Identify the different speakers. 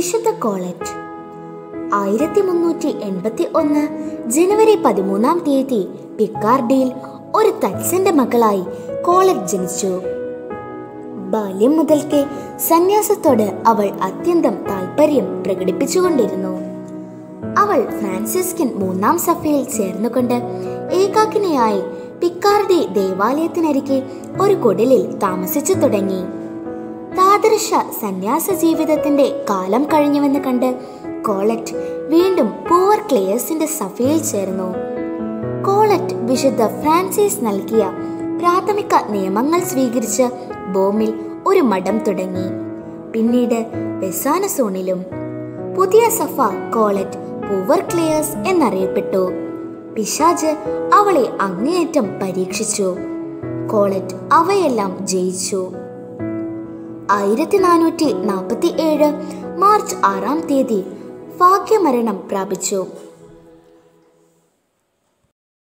Speaker 1: വിശുദ്ധ കോളറ്റ് ആയിരത്തി മുന്നൂറ്റി എൺപത്തി ഒന്ന് ജനുവരി പതിമൂന്നാം തീയതി പിക്കാർഡിയിൽ ഒരു തത്സന്റെ മകളായി കോളറ്റ് ജനിച്ചു ബാല്യം മുതൽക്കേ സന്യാസത്തോട് അവൾ അത്യന്തം താല്പര്യം പ്രകടിപ്പിച്ചുകൊണ്ടിരുന്നു അവൾ ഫ്രാൻസിസ്കൻ മൂന്നാം സഭയിൽ ചേർന്നുകൊണ്ട് ഏകാക്കിനിയായി പിക്കാർഡി ദേവാലയത്തിനരികെ ഒരു കുടിലിൽ താമസിച്ചു തുടങ്ങി താദൃശ സന്യാസ ജീവിതത്തിന്റെ കാലം കഴിഞ്ഞുവെന്ന് കണ്ട് കോളറ്റ് വീണ്ടും പൂവർ ക്ലെയേഴ്സിന്റെ സഭയിൽ ചേർന്നു കോളറ്റ് വിശുദ്ധ ഫ്രാൻസിസ് നൽകിയ പ്രാഥമിക നിയമങ്ങൾ സ്വീകരിച്ച് ബോമിൽ ഒരു മഠം തുടങ്ങി പിന്നീട് ബെസാനസോണിലും പുതിയ സഫ കോളറ്റ് പൂവർ ക്ലെയേഴ്സ് എന്നറിയപ്പെട്ടു പിശാജ് അവളെ അങ്ങേയറ്റം പരീക്ഷിച്ചു കോളറ്റ് അവയെല്ലാം ജയിച്ചു ആയിരത്തി നാനൂറ്റി നാൽപ്പത്തി ഏഴ് മാർച്ച് ആറാം തീയതി ഭാഗ്യമരണം പ്രാപിച്ചു